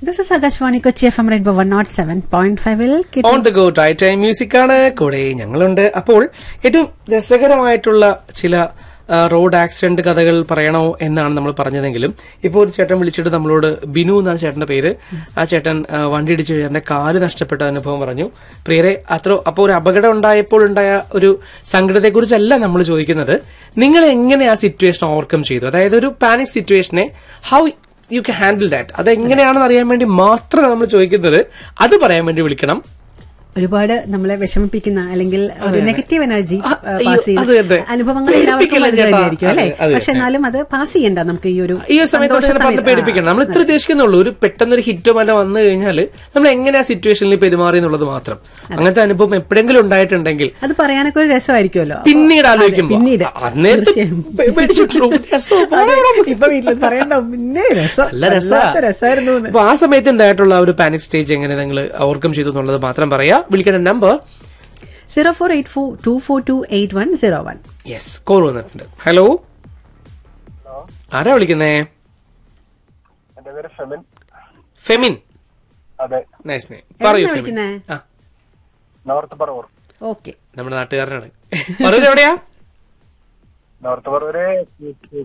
This is Akashvani Kochi F M rainbow one nought seven point ഫൈവിൽ on the go tie time music ആണ് കൂടെ ഞങ്ങളുണ്ട് അപ്പോൾ ഏറ്റവും രസകരമായിട്ടുള്ള ചില ആ, റോഡ് ആക്സിഡന്റ് കഥകൾ പറയണോ എന്നാണ് നമ്മൾ പറഞ്ഞതെങ്കിലും ഇപ്പോൾ ഒരു ചേട്ടൻ വിളിച്ചിട്ട് നമ്മളോട് ബിനു എന്നാണ് ചേട്ടന്റെ പേര് ആ ചേട്ടൻ ആ, വണ്ടി ഇടിച്ച് ചേട്ടന്റെ കാല് നഷ്ടപ്പെട്ട അനുഭവം പറഞ്ഞു പ്രിയരെ അത്ര അപ്പോൾ ഒരു അപകടം ഉണ്ടായപ്പോൾ ഉണ്ടായ ഒരു സങ്കടത്തെക്കുറിച്ചല്ല നമ്മൾ ചോദിക്കുന്നത് നിങ്ങൾ എങ്ങനെ ആ സിറ്റുവേഷൻ ഓവർകം ചെയ്തു അതായത് ഒരു പാനിക് സിറ്റുവേഷനെ how you can handle that അത് എങ്ങനെയാണെന്ന് അറിയാൻ വേണ്ടി മാത്രം നമ്മൾ ചോദിക്കുന്നത് അത് പറയാൻ വേണ്ടി വിളിക്കണം ഒരുപാട് നമ്മളെ വിഷമിപ്പിക്കുന്ന അല്ലെങ്കിൽ ഒരു നെഗറ്റീവ് എനർജി ആ, അയ്യോ, പാസ് അത് ചെയ്യുന്ന തന്നെ. അനുഭവങ്ങൾ എല്ലാവർക്കും പേടിപ്പിക്കല്ലേ ചേട്ടാ? വലുതായിരിക്കും അല്ലെ അതെ, അതെ. പക്ഷെ എന്നാലും അത് പാസ് ചെയ്യണ്ട നമുക്ക് ഈ ഒരു ഈ ഒരു സമയത്ത് സന്തോഷ അങ്ങനെ പറഞ്ഞ് സമയത്ത് പേടിപ്പിക്കണം നമ്മൾ ഇത്ര ഉദ്ദേശിക്കുന്നുള്ളൂ ഒരു പെട്ടെന്നൊരു ഹിറ്റോ മല്ല വന്നു കഴിഞ്ഞാൽ നമ്മൾ എങ്ങനെ ആ സിറ്റുവേഷനിൽ പെരുമാറി എന്നുള്ളത് മാത്രം അങ്ങനത്തെ അനുഭവം എപ്പോഴെങ്കിലും ഉണ്ടായിട്ടുണ്ടെങ്കിൽ അത് പറയാനൊക്കെ ഒരു രസമായിരിക്കുമല്ലോ അപ്പൊ- പിന്നീട് അതെ, ആലോചിക്കുമ്പോൾ പിന്നീട് അന്നേരത്തെ തീർച്ചയായും. പേ- പേടിച്ചിട്ടുള്ളൂ. രസം, അതെ, ഇപ്പൊ വീട്ടിൽ പറയണ്ട പിന്നെ രസം നല്ല രസാ. വല്ലാത്ത രസമായിരുന്നു എന്ന്. അപ്പൊ ആ സമയത്ത് ഉണ്ടായിട്ടുള്ള ആ ഒരു പാനിക് സ്റ്റേജ് എങ്ങനെ നിങ്ങൾ ഓവർകം ചെയ്തു എന്നുള്ളത് മാത്രം പറയാ വിളിക്കേണ്ട number zero four eight four two four two eight one zero one yes call വന്നിട്ടുണ്ട് ഹലോ ആരാ വിളിക്കുന്നേ എന്റെ പേര് ഫെമിൻ ഫെമിൻ അതെ നൈസ് നെയിം പറയൂ എവിടുന്നാ ഫെമിൻ വിളിക്കുന്നേ? ആ നോർത്ത് പറവൂർ ഓക്കെ നമ്മുടെ നാട്ടുകാരനാണ് പറയൂർ എവിടെയാ നോർത്ത് പറവൂര്